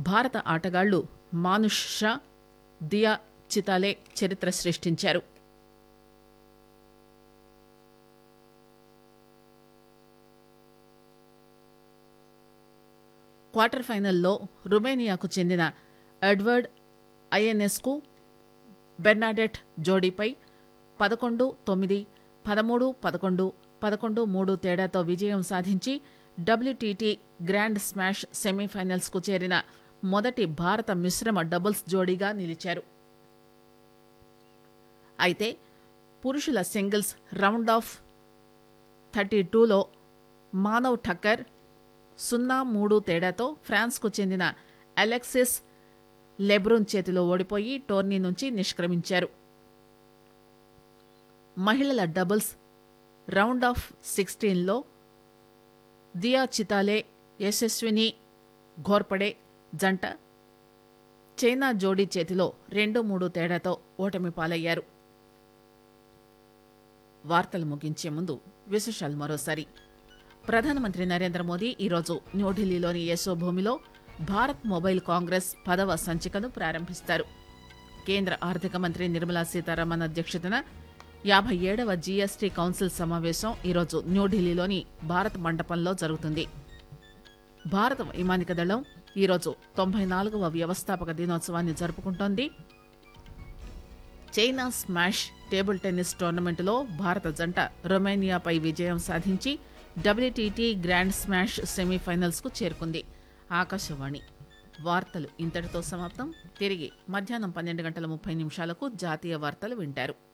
భారత ఆటగాళ్లు మానుష్ షా దియా చితాలే చరిత్ర సృష్టించారు క్వార్టర్ ఫైనల్లో రుమేనియాకు చెందిన ఎడ్వర్డ్ ఐఎన్ఎస్కు బెర్నాడెట్ జోడీపై పదకొండు తొమ్మిది పదమూడు పదకొండు పదకొండు మూడు తేడాతో విజయం సాధించి డబ్ల్యూటీటీ గ్రాండ్ స్మాష్ సెమీఫైనల్స్ కు చేరిన మొదటి భారత మిశ్రమ డబుల్స్ జోడీగా నిలిచారు అయితే పురుషుల సింగిల్స్ రౌండ్ ఆఫ్ థర్టీ టూలో మానవ్ ఠక్కర్ సున్నా మూడు తేడాతో ఫ్రాన్స్కు చెందిన అలెక్సిస్ లెబ్రూన్ చేతిలో ఓడిపోయి టోర్నీ నుంచి నిష్క్రమించారు మహిళల డబుల్స్ రౌండ్ ఆఫ్ సిక్స్టీన్లో దియా చితాలే యశస్విని ఘోర్పడే జంట చైనా జోడీ చేతిలో రెండు మూడు తేడాతో ఓటమి పాలయ్యారు వార్తలు ముగించే ముందు విశేషాలు మరోసారి ప్రధానమంత్రి నరేంద్ర మోదీ ఈరోజు న్యూఢిల్లీలోని యశోభూమిలో భారత్ మొబైల్ కాంగ్రెస్ పదవ సంచికను ప్రారంభిస్తారు కేంద్ర ఆర్థిక మంత్రి నిర్మలా సీతారామన్ అధ్యక్షతన యాభై ఏడవ జీఎస్టీ కౌన్సిల్ సమావేశం ఈరోజు న్యూఢిల్లీలోని భారత్ మండపంలో జరుగుతుంది భారత వైమానిక దళం ఈరోజు తొంభై నాలుగవ వ్యవస్థాపక దినోత్సవాన్ని జరుపుకుంటోంది చైనా స్మాష్ టేబుల్ టెన్నిస్ టోర్నమెంటులో భారత జంట రొమేనియాపై విజయం సాధించి డబ్ల్యూటీటీ గ్రాండ్ స్మాష్ సెమీఫైనల్స్ కు చేరుకుంది ఆకాశవాణి వార్తలు ఇంతటితో సమాప్తం తిరిగి మధ్యాహ్నం పన్నెండు గంటల ముప్పై నిమిషాలకు జాతీయ వార్తలు వింటారు